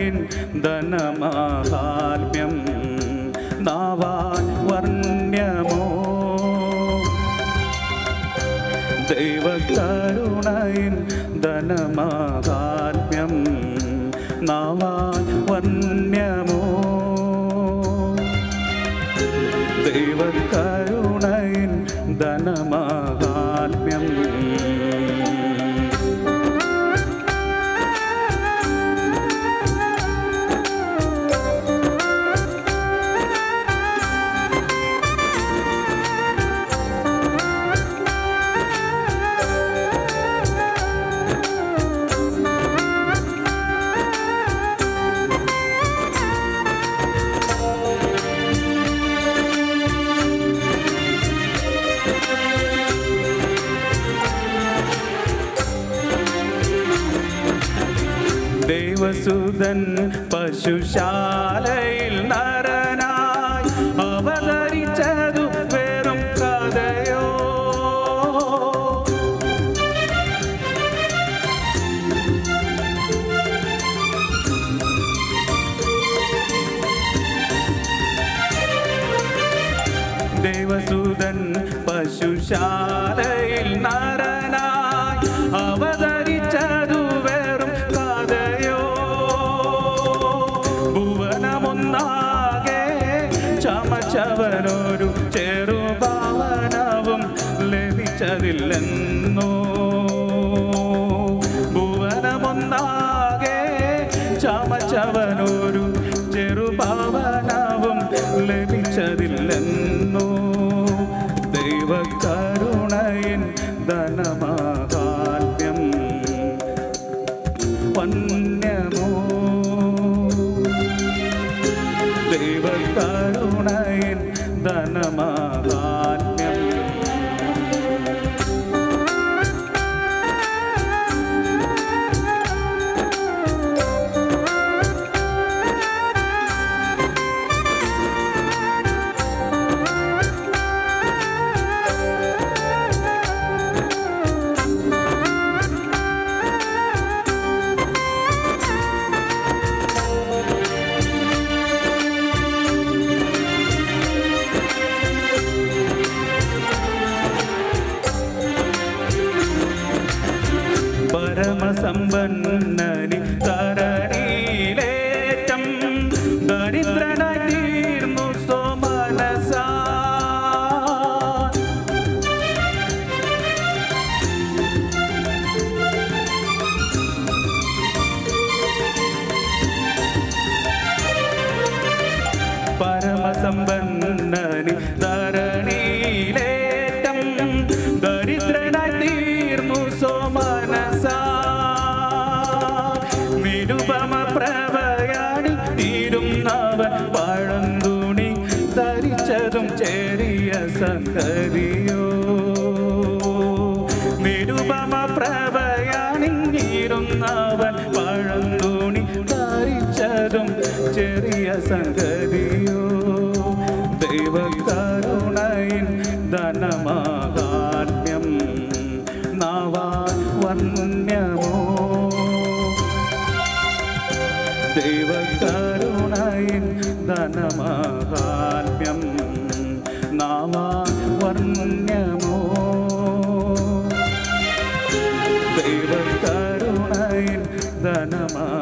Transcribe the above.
ദൈവകരുണയിൻ ധനമാഹാത്മ്യം നാവാൻ വർണ്യമോ ദൈവകരുണയിൻ ധനമാഹാത്മ്യം നാവാൻ വർണ്യമോ ദൈവകരുണയിൻ ധനമാഹാത്മ്യം ദേവസുതൻ പശുശാലയിൽ നരനായി അവതരിച്ചതു വെറും കഥയോ ദേവസുതൻ പശുശാലയിൽ നരനായി അവതരിച്ചതു വെറും കഥയോ ഭുവനമൊന്നാകെ ചമച്ചവനൊരു ചെറുഭാവനവും ലഭിച്ചതില്ലെന്നോ ഭുവനമൊന്നാകെ ചമച്ചവനൊരു ചെറുഭാവനവും ലഭിച്ചതില്ലെന്നോ ദൈവകരുണയിൻ ധനമാഹാത്മ്യം വന്യമോ ദൈവകരുണയിൻ ധനമാഹാത്മ്യം പരമസമ്പന്നനി തരണീലേറ്റം ദരിദ്രനായി തീർന്നു സോമനസാ പരമസമ്പന്നനി തരണീലേറ്റം ദരിദ്രനായി തീർന്നു സോമനസാ നിരുപമ പ്രഭയാണി തീരുന്നവൻ പഴന്തുണി ധരിച്ചതും ചെറിയ സംഗതിയോ നിരുപമ പ്രഭയാണിങ്ങിരുന്നവൻ പഴന്തുണി ധരിച്ചതും ചെറിയ സംഗതിയോ ദൈവകരുണയിൻ ധനമാഹാത്മ്യം നാവാൻ വർണ്യമോ ദൈവകരുണയിൻ ധനമാഹാത്മ്യം നാവാൻ വർണ്യമോ ദൈവകരുണയിൻ ധനമാ